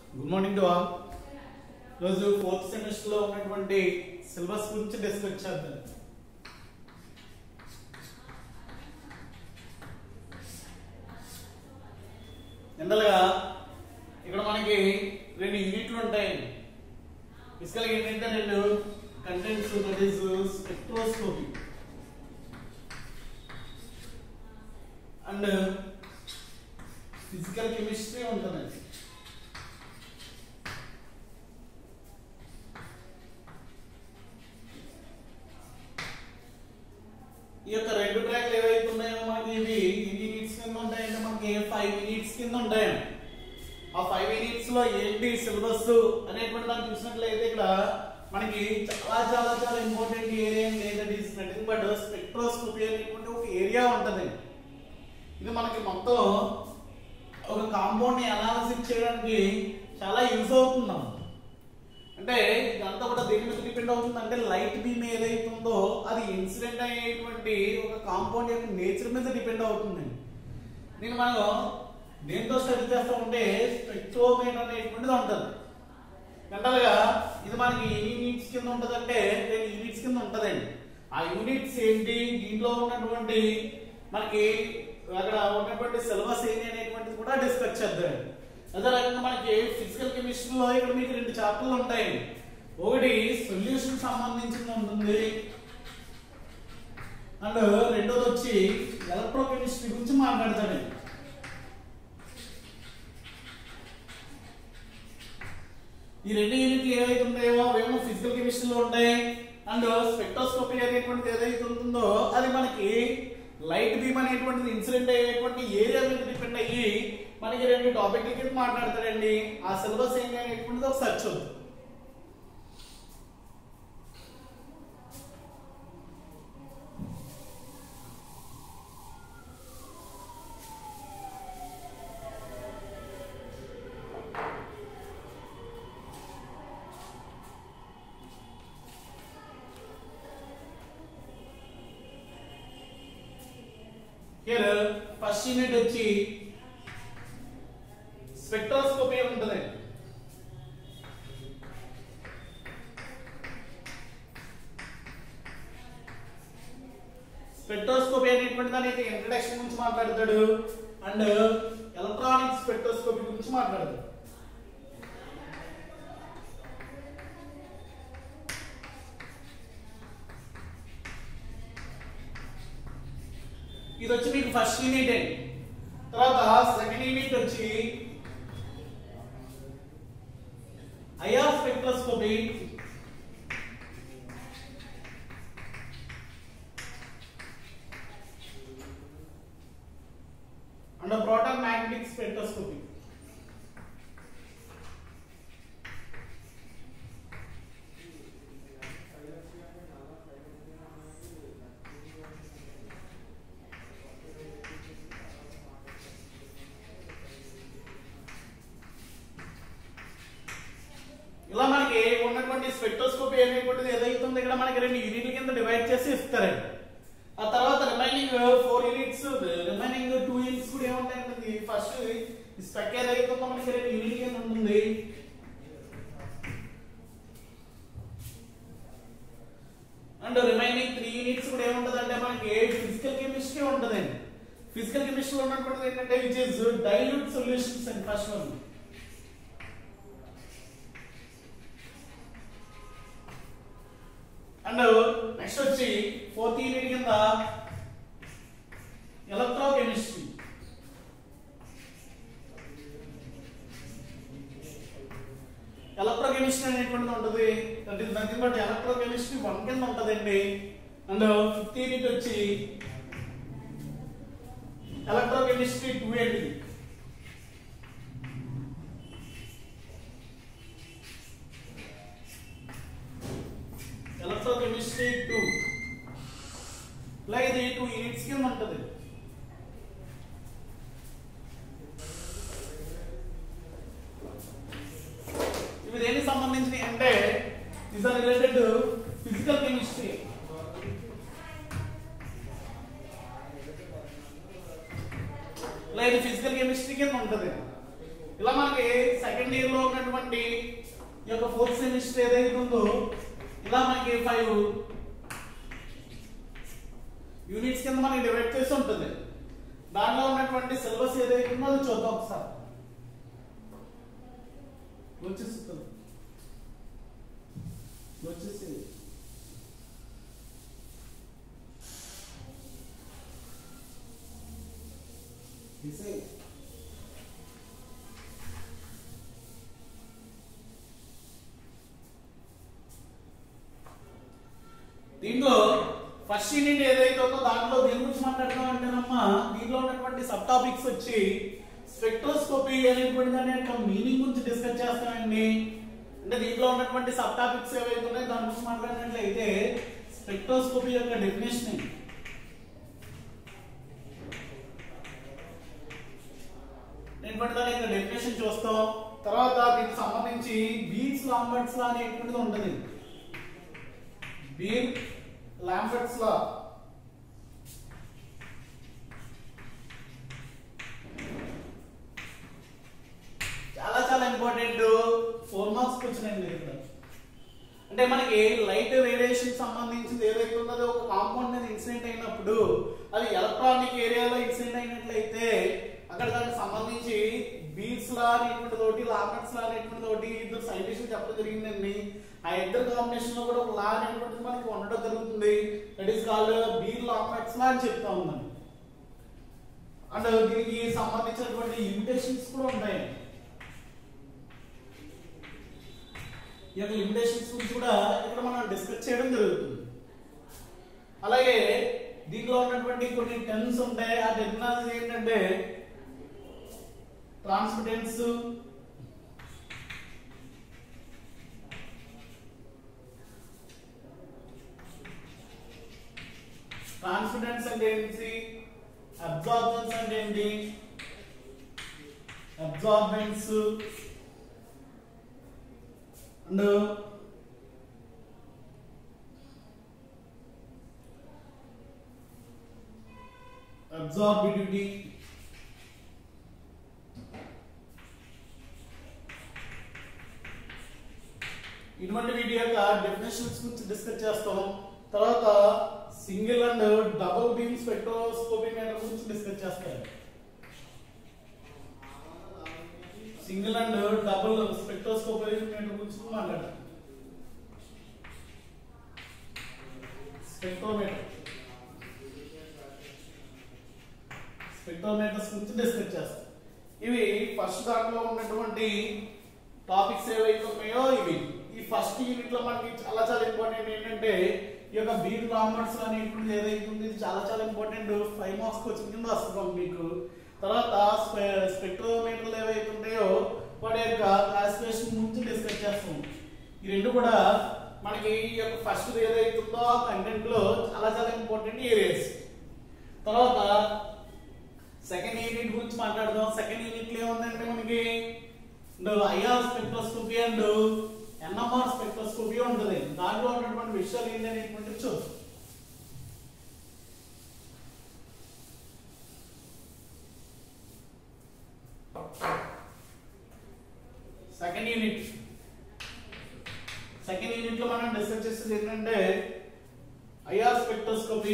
Good morning to all రోజు fourth semester లో ఉన్నటువంటి సిలబస్ గురించి డిస్కస్ చేద్దాం జనరల్ గా ఇక్కడ మనకి రెండు యూనిట్లు ఉంటాయి ఫిజికల్ ఏంటంటే రెండు contents that is spectroscopy and physical chemistry ఉంటుంది ఈ యొక్క రెండు ట్రాక్లు ఏవైతే ఉన్నాయో మనకి ఇవి ఎన్ని యూనిట్స్ కింద ఉంటాయంటే మనకి ఫైవ్ యూనిట్స్ కింద ఉంటాయి ఆ ఫైవ్ యూనిట్స్ లో ఏంటి సిలబస్ అనేటువంటి దాన్ని చూసినట్లయితే ఇక్కడ మనకి చాలా చాలా చాలా ఇంపార్టెంట్ ఏరియా ఏంటంటే నథింగ్ బట్ స్పెక్ట్రోస్కోపీ అనేటువంటి ఒక ఏరియా ఉంటది ఇది మనకి మొత్తం ఒక కాంపౌండ్ ని అనాలిసిస్ చేయడానికి చాలా యూజ్ అవుతున్నాం అంటే ఇదంతా కూడా దేని మీద డిపెండ్ అవుతుంది అంటే లైట్ బీమ్ ఏదైతే ఉందో అది ఇన్సిడెంట్ అయ్యేటువంటి ఒక కాంపౌండ్ యొక్క నేచర్ మీద డిపెండ్ అవుతుంది నేను మనం దేంతో స్టడీ చేస్తామంటే స్పెక్ట్రోమీటర్ అనేటువంటిది ఉంటుంది జనరల్ గా ఇది మనకి ఎన్ని యూనిట్స్ కింద ఉంటుంది అంటే టెన్ యూనిట్స్ కింద ఉంటదండి ఆ యూనిట్స్ ఏంటి దీంట్లో ఉన్నటువంటి మనకి అక్కడ ఉన్నటువంటి సిలబస్ ఏంటి అనేటువంటిది కూడా డిస్కస్ చేద్దాం అదే రకంగా మనకి ఫిజికల్ కెమిస్ట్రీలో ఇక్కడ మీకు రెండు చాప్టర్లు ఉంటాయి ఒకటి సొల్యూషన్ సంబంధించింది ఉంటుంది అండ్ రెండోది వచ్చి ఎలక్ట్రోకెమిస్ట్రీ గురించి మాట్లాడతాడు ఈ రెండు యూనిట్లు ఏవైతే ఉంటాయో అవేమో ఫిజికల్ కెమిస్ట్రీలో ఉంటాయి అండ్ స్పెక్ట్రోస్కోపీ అనేటువంటిది ఏదైతే ఉంటుందో అది మనకి లైట్ బీమ్ అనేటువంటిది ఇన్సిడెంట్ అయ్యేటువంటి ఏరియా మీద డిపెండ్ అయ్యి మనకి రెండు టాపిక్ల కింద మాట్లాడతాడండి ఆ సిలబస్ ఏంటి అనేటువంటిది ఒకసారి చూద్దాం హియర్ ఫస్ట్ యూనిట్ వచ్చి స్పెక్ట్రోస్కోపీ ఉంటుంది స్పెక్ట్రోస్కోపీ అనేటువంటి దానికి ఇంట్రడక్షన్ గురించి మాట్లాడతాడు అండ్ ఎలక్ట్రానిక్ స్పెక్ట్రోస్కోపీ గురించి మాట్లాడతాడు ఇది వచ్చి మీకు ఫస్ట్ యూనిట్ అండి తర్వాత సెకండ్ యూనిట్ వచ్చి IR spectroscopy and proton magnetic spectroscopy ఇలా మనకి ఉన్నటువంటి స్పెక్ట్రోస్కోపీ అనేటువంటిది ఏదైతే ఉందో ఇక్కడ మనకి రెండు యూనిట్ల కింద డివైడ్ చేసి ఇస్తారండి ఆ తర్వాత remaining four units remaining two units కూడా ఏముంటాయంటే ఫస్ట్ స్పెక్ ఏదైతే ఉందో మనకి రెండు యూనిట్ కింద ఉంటుంది అండ్ రిమైనింగ్ త్రీ యూనిట్స్ కూడా ఏముంటదంటే మనకి ఫిజికల్ కెమిస్ట్రీ ఉంటదండి ఫిజికల్ కెమిస్ట్రీ ఉన్నటువంటిది ఏంటంటే which is dilute solutions and first one and next వచ్చి ఫోర్త్ యూనిట్ కింద ఎలక్ట్రోకెమిస్ట్రీ ఎలక్ట్రోకెమిస్ట్రీ అనేటువంటిది ఉంటుంది that is nothing but electrochemistry one కింద ఉంటుందండి అండ్ ఫిఫ్త్ యూనిట్ వచ్చి ఎలక్ట్రోకెమిస్ట్రీ టూ అండి ఎలక్ట్రోకెమిస్ట్రీ టూ ఇలా ఇది టూ యూనిట్స్ కింద ఉంటుంది ఇవి దేనికి సంబంధించినవి అంటే is are related to physical chemistry ఇలా ఇది ఫిజికల్ కెమిస్ట్రీ కింద ఉంటుంది ఇలా మనకి సెకండ్ ఇయర్ లో ఉన్నటువంటి ఈ యొక్క ఫోర్త్ సెమిస్టర్ ఏదైతే ఉందో ఇలా మనకి ఫైవ్ యూనిట్స్ కింద మనకి డివైడ్ చేసి ఉంటుంది దానిలో ఉన్నటువంటి సిలబస్ ఏదైతే ఉందో అది చూద్దాం ఒకసారి వచ్చేస్తుంది వచ్చేసి దిసే దీంట్లో ఫస్ట్ యూనిట్ ఏదైతే ఉందో దాంట్లో దేని గురించి మాట్లాడతాం అంటేనమ్మా దీంట్లో ఉన్నటువంటి సబ్ టాపిక్స్ వచ్చి స్పెక్ట్రోస్కోపీ అనేటువంటి దాని యొక్క మీనింగ్ గురించి డిస్కస్ చేస్తామండి అంటే దీంట్లో ఉన్నటువంటి సబ్ టాపిక్స్ ఏవైతే ఉన్నాయో దాని గురించి మాట్లాడినట్లయితే స్పెక్ట్రోస్కోపీ యొక్క డెఫినేషన్ అనేటువంటి దాని యొక్క డెఫినేషన్ చూస్తాం తర్వాత దీనికి సంబంధించి బీట్స్ లాంబర్ట్స్ లా అనేటువంటిది ఉంటుంది బీర్ లాంబర్ట్స్ లా చాలా చాలా ఇంపార్టెంట్ ఫోర్ మార్క్స్ వచ్చినాయండి ఇక్కడ అంటే మనకి లైట్ రేడియేషన్ సంబంధించింది ఏదైతే ఉందో అది ఒక కాంపౌండ్ మీద ఇన్సిడెంట్ అయినప్పుడు అది ఎలక్ట్రానిక్ ఏరియాలో ఇన్సిడెంట్ అయినట్లయితే అక్కడ దానికి సంబంధించి బీట్స్ లా అనేటువంటి తోటి లాంబర్ట్స్ లా అనేటువంటి తోటి ఇద్దరు సైంటిస్టులు చెప్పడం జరిగిందండి ఆ ఇద్దరు కాంబినేషన్ లో కూడా ఒక లా అనేటువంటిది మనకి ఉండడం జరుగుతుంది that is called Beer Lambert's law అని చెప్తా ఉందండి అండ్ దీనికి సంబంధించినటువంటి లిమిటేషన్స్ కూడా ఉంటాయండి ఈ యొక్క లిమిటేషన్స్ గురించి కూడా ఇక్కడ మనం డిస్కస్ చేయడం జరుగుతుంది అలాగే దీంట్లో ఉన్నటువంటి కొన్ని టెన్స్ ఉంటాయి ఆ టెక్నాలజీ ఏంటంటే ట్రాన్స్మిటెన్స్ ట్రాన్స్మిటెన్స్ అంటే ఏంటి అబ్జార్బెన్స్ అంటే ఏంటి అబ్జార్బెన్స్ అండ్ అబ్జార్బిడిటీ ఇటువంటి వీటి యొక్క డెఫినేషన్స్ గురించి డిస్కస్ చేస్తాం తర్వాత single and double beam spectroscopy meter గురించి డిస్కస్ చేస్తాం single and double spectroscopy meter గురించి మాట్లాడతాం స్పెక్ట్రోమీటర్ స్పెక్ట్రోమీటర్స్ గురించి డిస్కస్ చేస్తాం ఇవి ఫస్ట్ దాంట్లో ఉన్నటువంటి టాపిక్స్ ఏవైతే ఉన్నాయో ఇవి ఈ ఫస్ట్ యూనిట్ లో మనకి చాలా చాలా ఇంపార్టెంట్ ఏంటంటే ఈ యొక్క బీట్ కామర్స్ అనేటువంటిది ఏదైతే ఉంది ఇది చాలా చాలా ఇంపార్టెంట్ ఫైవ్ మార్క్స్ వచ్చిన కింద వస్తున్నాం మీకు తర్వాత స్పెక్ట్రోమీటర్లు ఏవైతే ఉంటాయో వాటి యొక్క క్లాసిఫికేషన్ గురించి డిస్కస్ చేస్తాం ఈ రెండు కూడా మనకి ఈ యొక్క ఫస్ట్ ఏదైతే ఉందో ఆ కంటెంట్ లో చాలా చాలా ఇంపార్టెంట్ ఏరియాస్ తర్వాత సెకండ్ యూనిట్ గురించి మాట్లాడదాం సెకండ్ యూనిట్ లో ఏముందంటే మనకి IR spectroscopy and NMR spectroscopy ఉంటుంది దాంట్లో ఉన్నటువంటి విషయాలు ఏంటి అనేటువంటి చూద్దాం సెకండ్ యూనిట్ సెకండ్ యూనిట్ లో మనం డిస్కస్ చేసేది ఏంటంటే IR spectroscopy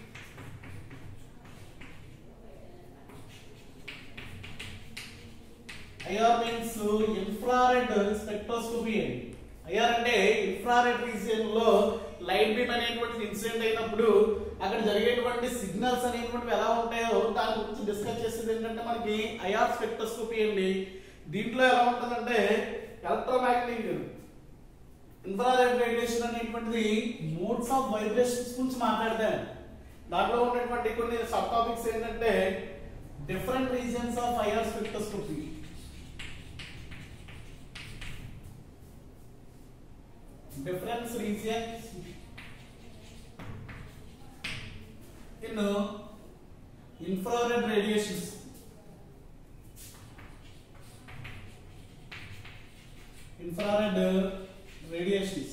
IR means infrared spectroscopy అండి ఐఆర్ అంటే ఇన్ఫ్రారెడ్ రీజియన్ లో లైట్ బీమ్ అనేటువంటి ఇన్సిడెంట్ అయినప్పుడు అక్కడ జరిగేటువంటి సిగ్నల్స్ అనేటువంటివి ఎలా ఉంటాయో దాని గురించి డిస్కస్ చేసేది ఏంటంటే మనకి ఐఆర్ స్పెక్ట్రోస్కోపీ అండి దీంట్లో ఎలా ఉంటుందంటే ఎలక్ట్రోమాగ్నెటిక్ ఇన్ఫ్రారెడ్ రేడియేషన్ అనేటువంటిది మోడ్స్ ఆఫ్ వైబ్రేషన్స్ గురించి మాట్లాడతాం దాంట్లో ఉన్నటువంటి కొన్ని సబ్ టాపిక్స్ ఏంటంటే different reasons of IR spectroscopy difference regions in uh, infrared radiations. Infrared uh, radiations.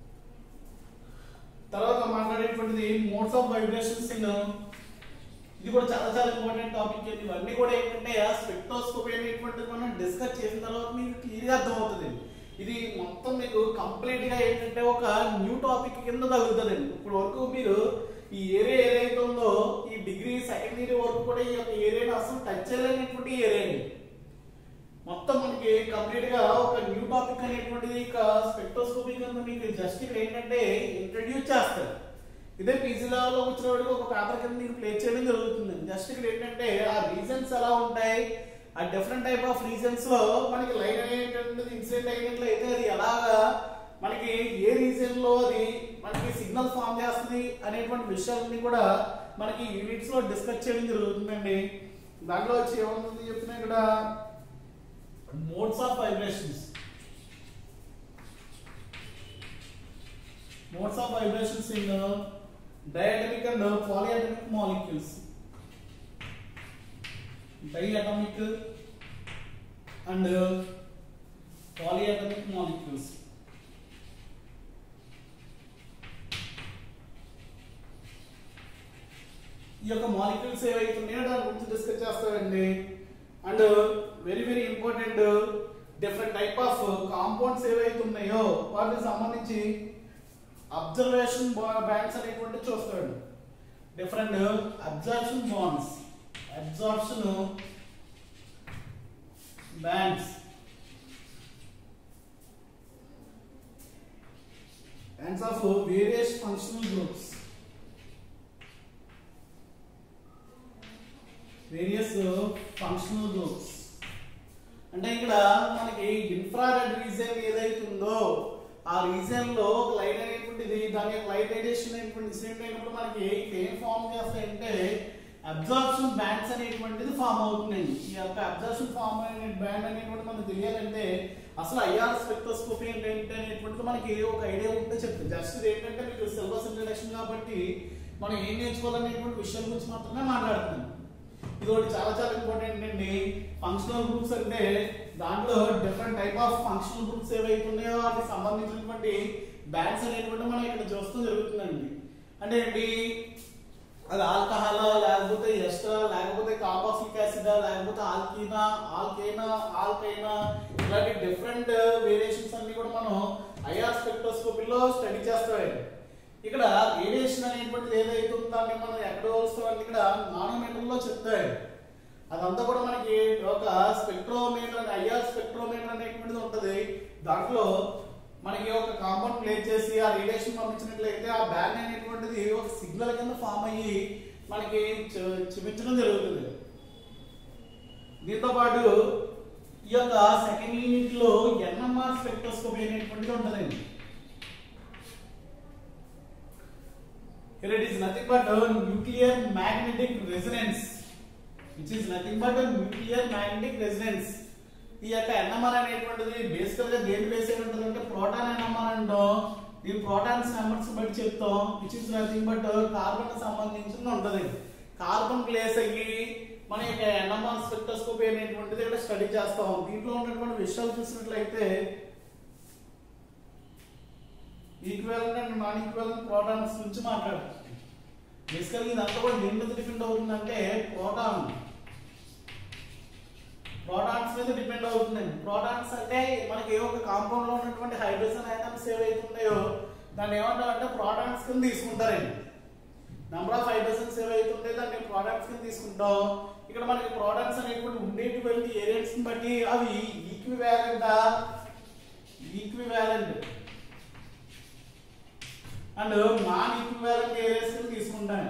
తర్వాత మాట్లాడేటువంటిది మోడ్స్ ఆఫ్ వైబ్రేషన్స్ ఇన్ ఇది కూడా చాలా చాలా ఇంపార్టెంట్ టాపిక్ అండి ఇవన్నీ కూడా ఏంటంటే స్పెక్ట్రోస్కోపీ అనేటువంటిది మనం డిస్కస్ చేసిన తర్వాత మీకు క్లియర్ గా అర్థమవుతుంది ఇది మొత్తం మీకు కంప్లీట్ గా ఏంటంటే ఒక న్యూ టాపిక్ కింద తగులుతుందండి ఇప్పుడు వరకు మీరు ఈ ఏరియా ఏదైతే ఉందో ఈ డిగ్రీ సెకండ్ ఇయర్ వరకు కూడా ఈ యొక్క ఏరియాని అసలు టచ్ చేయలేనటువంటి ఏరియా అండి మొత్తం మనకి కంప్లీట్ గా ఒక న్యూ టాపిక్ అనేటువంటిది ఇక స్పెక్ట్రోస్కోపీ కింద మీకు జస్ట్ ఇక్కడ ఏంటంటే ఇంట్రడ్యూస్ చేస్తారు ఇదే పీజీ లెవెల్లో వచ్చిన వాడికి ఒక పేపర్ కింద మీకు ప్లే చేయడం జరుగుతుంది జస్ట్ ఇక్కడ ఏంటంటే ఆ రీజన్స్ ఎలా ఉంటాయి ఆ డిఫరెంట్ టైప్ ఆఫ్ రీజన్స్ లో మనకి లైన్ అనేటువంటిది ఇన్సిడెంట్ అయినట్లయితే అది ఎలాగా మనకి ఏ రీజన్ లో అది మనకి సిగ్నల్ ఫామ్ చేస్తుంది అనేటువంటి విషయాలన్నీ కూడా మనకి యూనిట్స్ లో డిస్కస్ చేయడం జరుగుతుందండి దాంట్లో వచ్చి ఏముంది చెప్తున్నా ఇక్కడ modes of vibrations modes of vibrations in uh, diatomic and uh, polyatomic molecules diatomic and uh, polyatomic molecules ఈ యొక్క మాలిక్యూల్స్ ఏవైతున్నాయో దాని గురించి డిస్కస్ చేస్తామండి and very very important different type of compounds ఏవైతే ఉన్నాయో వాటికి సంబంధించి అబ్జర్వేషన్ బ్యాండ్స్ అనేటువంటి చూస్తాడు different absorption bonds absorption bands bands of various functional groups various functional groups అంటే ఇక్కడ మనకి ఇన్ఫ్రారెడ్ రీజన్ ఏదైతే ఉందో ఆ రీజన్ లో ఒక లైట్ అనేటువంటిది దాని యొక్క లైట్ రేడియేషన్ అనేటువంటి ఇన్సిడెంట్ అయినప్పుడు మనకి ఏం ఫామ్ చేస్తాయంటే అబ్జార్ప్షన్ బ్యాండ్స్ అనేటువంటిది ఫామ్ అవుతుందండి ఈ యొక్క అబ్జార్ప్షన్ ఫామ్ అయిన బ్యాండ్ అనేటువంటి మనకు తెలియాలంటే అసలు ఐఆర్ స్పెక్ట్రోస్కోపీ అంటే ఏంటి అనేటువంటిది మనకి ఒక ఐడియా ఉంటే చెప్తుంది జస్ట్ ఇది ఏంటంటే మీకు సిలబస్ ఇంట్రడక్షన్ కాబట్టి మనం ఏం నేర్చుకోవాలనేటువంటి విషయం గురించి మాత్రమే మాట్లాడుతున్నాం ఇది ఒకటి చాలా చాలా ఇంపార్టెంట్ అండి ఫంక్షనల్ గ్రూప్స్ అంటే దాంట్లో different type of functional groups ఏవైతే ఉన్నాయో వాటికి సంబంధించినటువంటి బ్యాండ్స్ అనేటువంటి మనం ఇక్కడ చూస్తూ జరుగుతుందండి అంటే ఏంటి అది ఆల్కహాల్ లేకపోతే ఎస్టర్ లేకపోతే కార్బాక్సిలిక్ యాసిడ్ లేకపోతే ఆల్కీనా ఆల్కేనా ఆల్కైనా ఇలాంటి డిఫరెంట్ వేరియేషన్స్ అన్ని కూడా మనం ఐఆర్ స్పెక్ట్రోస్కోపీలో స్టడీ చేస్తామండి ఇక్కడ రేడియేషన్ అనేటువంటిది ఏదైతే ఉందో దాన్ని మనం ఎక్కడ వస్తామని ఇక్కడ నానోమీటర్ లో చెప్తాడు అదంతా కూడా మనకి ఒక స్పెక్ట్రోమీటర్ ఐఆర్ స్పెక్ట్రోమీటర్ అనేటువంటిది ఉంటది దాంట్లో మనకి ఒక కాంపౌండ్ ప్లే చేసి ఆ రేడియేషన్ పంపించినట్లయితే ఆ బ్యాండ్ అనేటువంటిది ఒక సిగ్నల్ కింద ఫామ్ అయ్యి మనకి చు- చూపించడం జరుగుతుంది దీంతో పాటు ఈ యొక్క సెకండ్ యూనిట్ లో ఎన్ఎంఆర్ స్పెక్ట్రోస్కోపీ అనేటువంటిది ఉంటుందండి Here it is nothing but a nuclear magnetic resonance, which is nothing but a nuclear magnetic resonance. ఈ యొక్క ఎన్ఎంఆర్ అనేటువంటిది బేసికల్ గా దేని బేస్ అయి ఉంటుంది అంటే ప్రోటాన్ ఎన్ఎంఆర్ అంటాం ఈ ప్రోటాన్స్ నెంబర్స్ బట్టి చెప్తాం which is nothing but carbon సంబంధించింది ఉంటది కార్బన్ ప్లేస్ అయ్యి మన యొక్క ఎన్ఎంఆర్ స్పెక్ట్రోస్కోపీ అనేటువంటిది ఇక్కడ స్టడీ చేస్తాం దీంట్లో ఉన్నటువంటి విషయాలు చూసినట్లయితే equivalent and non equivalent protons గురించి మాట్లాడతాం బేసికల్గా ఇదంతా కూడా దేని మీద డిపెండ్ అవుతుందంటే ప్రోటాన్ ప్రోటాన్స్ మీద డిపెండ్ అవుతుందండి ప్రోటాన్స్ అంటే మనకి ఏ ఒక కాంపౌండ్ లో ఉన్నటువంటి హైడ్రోజన్ ఐటమ్స్ ఏవైతే ఉన్నాయో దాన్ని ఏమంటాం అంటే ప్రోటాన్స్ కింద తీసుకుంటారండి నెంబర్ ఆఫ్ హైడ్రోజన్స్ ఏవైతే ఉంటాయో దాన్ని ప్రోడక్ట్స్ కింద తీసుకుంటాం ఇక్కడ మనకి ప్రోడక్ట్స్ అనేటువంటి ఉండేటువంటి ఏరియాస్ బట్టి అవి equivalent equivalent and non equivalent areas తీసుకుంటాను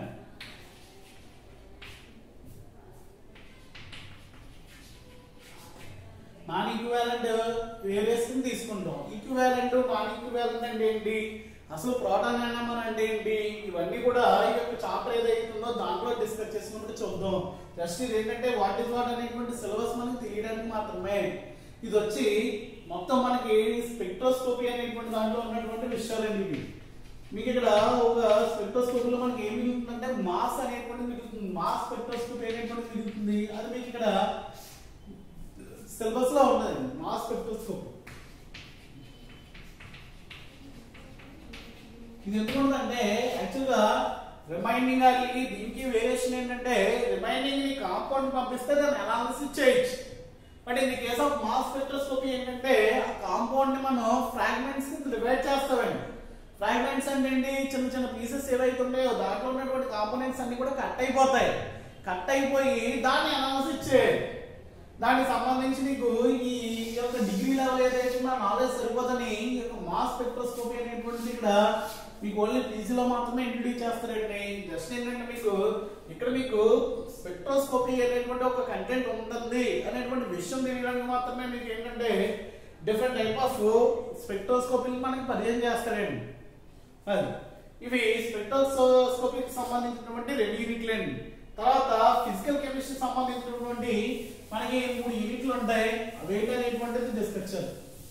నాన్ ఈక్వివాలెంట్ ఏరియాస్ తీసుకుంటాం ఈక్వివాలెంట్ నాన్ ఈక్వివాలెంట్ అంటే ఏంటి అసలు ప్రోటాన్ ఎనమర్ అంటే ఏంటి ఇవన్నీ కూడా ఈ యొక్క చాప్టర్ ఏదైతే ఉందో దాంట్లో డిస్కస్ చేసుకున్నప్పుడు చూద్దాం జస్ట్ ఇది ఏంటంటే వాట్ ఇస్ వాట్ అనేటువంటి సిలబస్ మనకి తెలియడానికి మాత్రమే ఇది వచ్చి మొత్తం మనకి స్పెక్ట్రోస్కోపీ అనేటువంటి దాంట్లో ఉన్నటువంటి విషయాలండి ఇవి మీకు ఇక్కడ ఒక స్పెక్ట్రోస్కోపీలో మనకి ఏం మిగులుతుందంటే మాస్ అనేటువంటి మిగులుతుంది మాస్ స్పెక్ట్రోస్కోపీ అనేటువంటి మిగులుతుంది అది మీకు ఇక్కడ సిలబస్ లో ఉన్నది మాస్ స్పెక్ట్రోస్కోపీ ఇది ఎందుకు అంటే యాక్చువల్ గా రిమైండింగ్ అది దీనికి వేరియేషన్ ఏంటంటే కాంపౌండ్ పంపిస్తే దాన్ని అనాలిసిస్ చేయొచ్చు but in the case of mass spectroscopy ఏంటంటే ఆ కాంపౌండ్ ని మనం ఫ్రాగ్మెంట్స్ కింద డివైడ్ చేస్తామండి ఫ్రాగ్మెంట్స్ అంటే ఏంటి చిన్న చిన్న పీసెస్ ఏవైతే ఉన్నాయో దాంట్లో ఉన్నటువంటి కాంపోనెంట్స్ అన్ని కూడా కట్ అయిపోతాయి కట్ అయిపోయి దాన్ని అనాలిసిస్ చేయాలి దానికి సంబంధించి నీకు ఈ యొక్క డిగ్రీ లెవెల్ ఏదైతే ఉందో నాలెడ్జ్ సరిపోదని ఈ యొక్క మాస్ స్పెక్ట్రోస్కోపీ అనేటువంటిది ఇక్కడ మీకు ఓన్లీ పీజీలో మాత్రమే ఇంట్రడ్యూస్ చేస్తారండి జస్ట్ ఏంటంటే మీకు ఇక్కడ మీకు స్పెక్ట్రోస్కోపీ అనేటువంటి ఒక కంటెంట్ ఉంటుంది అనేటువంటి విషయం తెలియడానికి మాత్రమే మీకు ఏంటంటే డిఫరెంట్ టైప్ ఆఫ్ స్పెక్ట్రోస్కోపీని మనకి పరిచయం చేస్తారండి అది ఇవి స్పెక్ట్రోస్కోపీకి సంబంధించినటువంటి రెండు యూనిట్లు అండి తర్వాత ఫిజికల్ కెమిస్ట్రీ సంబంధించినటువంటి మనకి మూడు యూనిట్లు ఉంటాయి అవి ఏంటనేటువంటిది డిస్కస్ చేద్దాం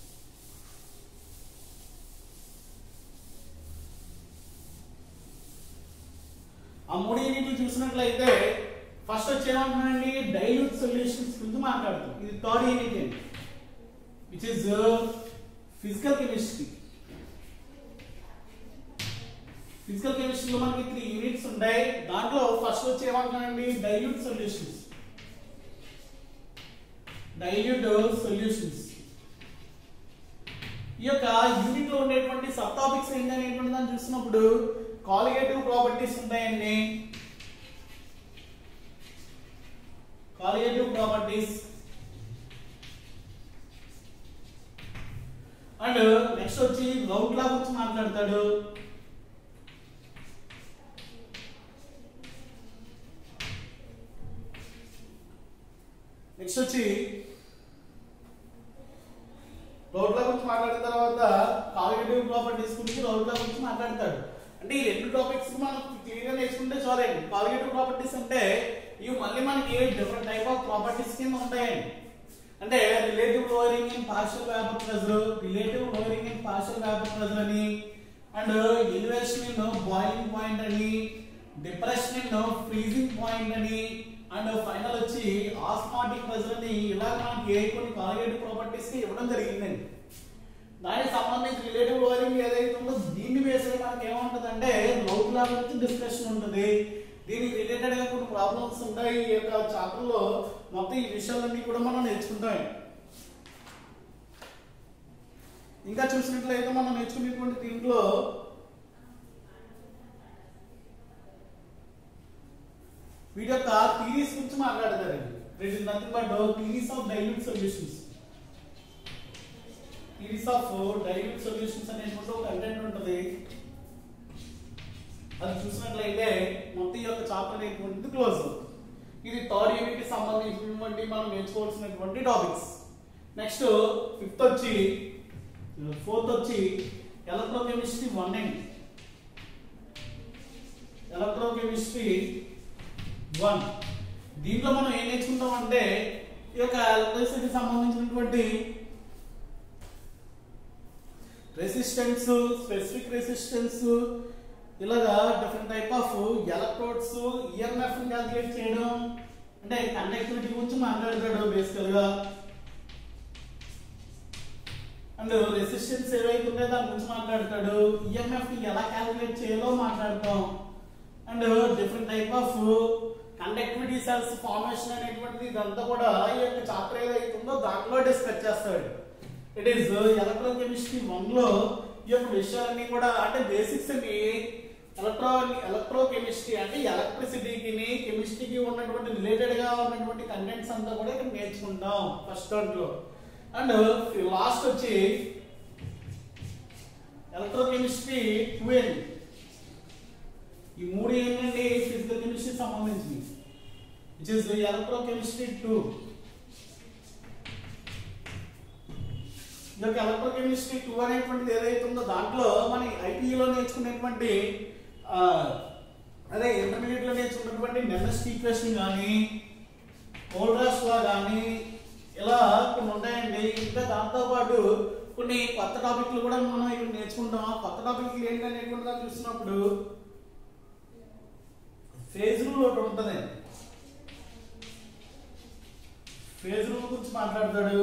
ఆ మూడు యూనిట్లు చూసినట్లయితే ఫస్ట్ వచ్చేమంటున్నానండి డైల్యూట్ సొల్యూషన్స్ గురించి మాట్లాడుతాం ఇది థర్డ్ యూనిట్ అండి విచ్ ఇస్ ఫిజికల్ కెమిస్ట్రీ ఫిజికల్ కెమిస్ట్రీలో మనకి త్రీ యూనిట్స్ ఉంటాయి దాంట్లో ఫస్ట్ వచ్చి ఏమంటున్నానండి డైల్యూట్ సొల్యూషన్స్ డైల్యూట్ సొల్యూషన్స్ ఈ యొక్క యూనిట్ లో ఉండేటువంటి సబ్ టాపిక్స్ ఏంటి అనేటువంటి దాన్ని చూసినప్పుడు కాలిగేటివ్ ప్రాపర్టీస్ ఉంటాయండి కాలిగేటివ్ ప్రాపర్టీస్ అండ్ నెక్స్ట్ వచ్చి లౌట్ లా గురించి మాట్లాడతాడు నెక్స్ట్ వచ్చి రౌట్ లా గురించి మాట్లాడిన తర్వాత కాలిగేటివ్ ప్రాపర్టీస్ గురించి రౌట్ లా గురించి మాట్లాడతాడు అంటే ఈ రెండు టాపిక్స్ మనం క్లియర్ గా నేర్చుకుంటే చాలండి కాలిగేటివ్ ప్రాపర్టీస్ అంటే ఇవి మళ్ళీ మనకి డిఫరెంట్ టైప్ ఆఫ్ ప్రాపర్టీస్ కింద ఉంటాయండి అంటే relative lowering in partial vapour pressure relative lowering in partial vapour pressure అని and elevation in boiling point అని డిప్రెషన్ ఇన్ ఫ్రీజింగ్ పాయింట్ అని అండ్ ఫైనల్ వచ్చి ఆస్మాటిక్ ప్రెజర్ అని ఇలా మనకి కొన్ని కాలిగేటివ్ ప్రాపర్టీస్ కి ఇవ్వడం జరిగిందండి దానికి సంబంధించి రిలేటివ్ లోవరింగ్ ఏదైతే ఉందో దీన్ని బేస్ అయ్యి మనకి ఏముంటది అంటే లౌట్ లా గురించి డిస్కషన్ ఉంటుంది దీనికి రిలేటెడ్ గా కొన్ని ప్రాబ్లమ్స్ ఉంటాయి ఈ యొక్క చాప్టర్ లో మొత్తం ఈ విషయాలన్నీ కూడా మనం నేర్చుకుంటాం ఇంకా చూసినట్లయితే మనం నేర్చుకునేటువంటి దీంట్లో వీటి యొక్క థీరీస్ గురించి మాట్లాడతారండి it is nothing but theories of dilute solutions theories of dilute solutions అనేటువంటి ఒక కంటెంట్ ఉంటుంది అది చూసినట్లయితే మొత్తం ఈ యొక్క చాప్టర్ అనేటువంటిది క్లోజ్ ఇది థర్డ్ యూనిట్ కి సంబంధించినటువంటి మనం నేర్చుకోవాల్సినటువంటి టాపిక్స్ నెక్స్ట్ ఫిఫ్త్ వచ్చి ఫోర్త్ వచ్చి electrochemistry one and electrochemistry one దీంట్లో మనం ఏం నేర్చుకుంటాం అంటే ఈ యొక్క ఎలక్ట్రిసిటీకి సంబంధించినటువంటి రెసిస్టెన్స్ స్పెసిఫిక్ రెసిస్టెన్స్ ఇలాగా different type of electrodes EMF calculate చేయడం అంటే కండక్టివిటీ గురించి మాట్లాడతాడు బేసికల్ గా అండ్ రెసిస్టెన్స్ ఏవైతే ఉన్నాయో దాని గురించి మాట్లాడతాడు ఈఎంఎఫ్ ని ఎలా క్యాల్కులేట్ చేయాలో మాట్లాడతాం and different type of conductivity cells formation అనేటువంటిది ఇదంతా కూడా ఈ యొక్క చాప్టర్ ఏదైతే ఉందో దాంట్లో డిస్కస్ చేస్తాడు ఇట్ ఈస్ ఎలక్ట్రోకెమిస్ట్రీ వన్ లో ఈ యొక్క విషయాలన్నీ కూడా అంటే బేసిక్స్ అన్ని ఎలక్ట్రో ఎలక్ట్రోకెమిస్ట్రీ అంటే ఎలక్ట్రిసిటీకి కెమిస్ట్రీకి ఉన్నటువంటి రిలేటెడ్ గా ఉన్నటువంటి కంటెంట్స్ అంతా కూడా ఇక్కడ నేర్చుకుంటాం ఫస్ట్ దాంట్లో అండ్ లాస్ట్ వచ్చి ఎలక్ట్రోకెమిస్ట్రీ టూ అండి ఈ మూడు ఏంటండి ఫిజికల్ కెమిస్ట్రీ సంబంధించింది విచ్ ఇస్ ఎలక్ట్రోకెమిస్ట్రీ టూ ఈ యొక్క ఎలక్ట్రోకెమిస్ట్రీ టూ అనేటువంటిది ఏదైతే ఉందో దాంట్లో మన ఐటీలో నేర్చుకునేటువంటి ఆ, అదే ఇంటర్మీడియట్ లో నేర్చుకున్నటువంటి నెమస్ట్ ఈక్వేషన్ కానీ కోల్డ్రాస్ లా కానీ ఇలా కొన్ని ఉంటాయండి ఇంకా దాంతో పాటు కొన్ని కొత్త టాపిక్లు కూడా మనం ఇక్కడ నేర్చుకుంటాం ఆ కొత్త టాపిక్లు ఏంటి అనేటువంటి దాన్ని చూసినప్పుడు ఫేజ్ రూల్ ఒకటి ఉంటుంది ఫేజ్ రూల్ గురించి మాట్లాడతాడు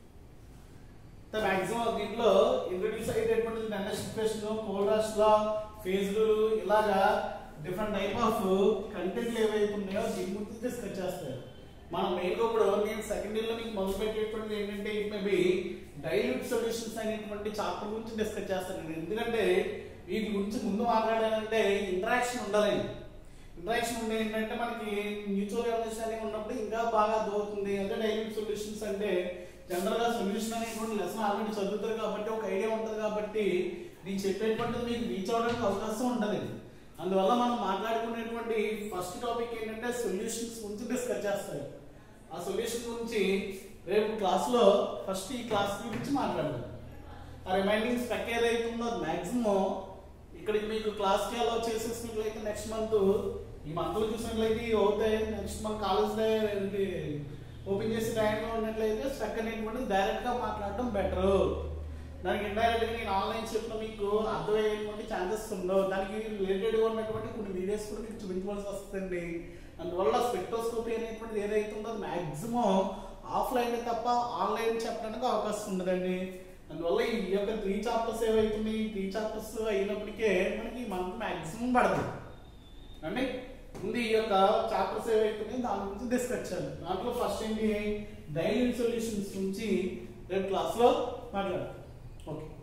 మాక్సిమం దీంట్లో ఇంట్రడ్యూస్ అయ్యేటటువంటి నెండర్ సిచ్యువేషన్ కోల్డ్రాస్ లా ఫేజ్డ్ ఇలాగా డిఫరెంట్ టైప్ ఆఫ్ కంటెంట్లు ఏవైతే ఉన్నాయో దీని గురించి డిస్కస్ చేస్తారు మనం మెయిన్ ఇప్పుడు నేను సెకండ్ ఇయర్ లో మీకు మొదలు పెట్టేటువంటిది ఏంటంటే it may be dilute solutions అనేటువంటి చాప్టర్ గురించి డిస్కస్ చేస్తాను నేను ఎందుకంటే వీటి గురించి ముందు మాట్లాడాలంటే ఇంటరాక్షన్ ఉండాలండి ఇంటరాక్షన్ ఉండే ఏంటంటే మనకి మ్యూచువల్ అండర్స్టాండింగ్ ఉన్నప్పుడు ఇంకా బాగా అర్థమవుతుంది అంటే డైల్యూట్ సొల్యూషన్స్ అంటే జనరల్ గా సొల్యూషన్ అనేటువంటి లెసన్ ఆల్రెడీ చదువుతారు కాబట్టి ఒక ఐడియా ఉంటుంది కాబట్టి నేను చెప్పేటువంటిది మీకు రీచ్ అవడానికి అవకాశం ఉంటుంది అందువల్ల మనం మాట్లాడుకునేటువంటి ఫస్ట్ టాపిక్ ఏంటంటే సొల్యూషన్స్ గురించి డిస్కస్ చేస్తారు ఆ సొల్యూషన్ గురించి రేపు క్లాస్లో ఫస్ట్ ఈ క్లాస్ గురించి మాట్లాడదాం ఆ రిమైండింగ్ స్పెక్ ఏదైతే ఉందో అది మాక్సిమం ఇక్కడికి మీకు క్లాస్కి అలా చేసేసినట్లయితే నెక్స్ట్ మంత్ ఈ మంత్లో చూసినట్లయితే ఇవి అవుతాయి నెక్స్ట్ మంత్ కాలేజ్ ఓపెన్ చేసి టైంలో ఉన్నట్లయితే స్పెక్ అనేటువంటిది డైరెక్ట్గా మాట్లాడటం బెటర్ దానికి ఇండైరెక్ట్ గా నేను ఆన్లైన్ చెప్పిన మీకు అర్థమయ్యేటువంటి ఛాన్సెస్ ఉండవు దానికి రిలేటెడ్ గా ఉన్నటువంటి కొన్ని వీడియోస్ కూడా మీకు చూపించవలసి వస్తుంది అందువల్ల స్పెక్ట్రోస్కోపీ అనేటువంటిది ఏదైతే ఉందో అది మాక్సిమం ఆఫ్లైన్ తప్ప ఆన్లైన్ చెప్పడానికి అవకాశం ఉండదండి అందువల్ల ఈ యొక్క త్రీ చాప్టర్స్ ఏవైతున్నాయి త్రీ చాప్టర్స్ అయినప్పటికే మనకి మంత్ మాక్సిమం పడదు అంటే ముందు ఈ యొక్క చాప్టర్స్ ఏవైతున్నాయి దాని గురించి డిస్కస్ చేయాలి దాంట్లో ఫస్ట్ ఏంటి డైలీ సొల్యూషన్స్ నుంచి రేపు క్లాస్లో మాట్లాడతాం ఓకే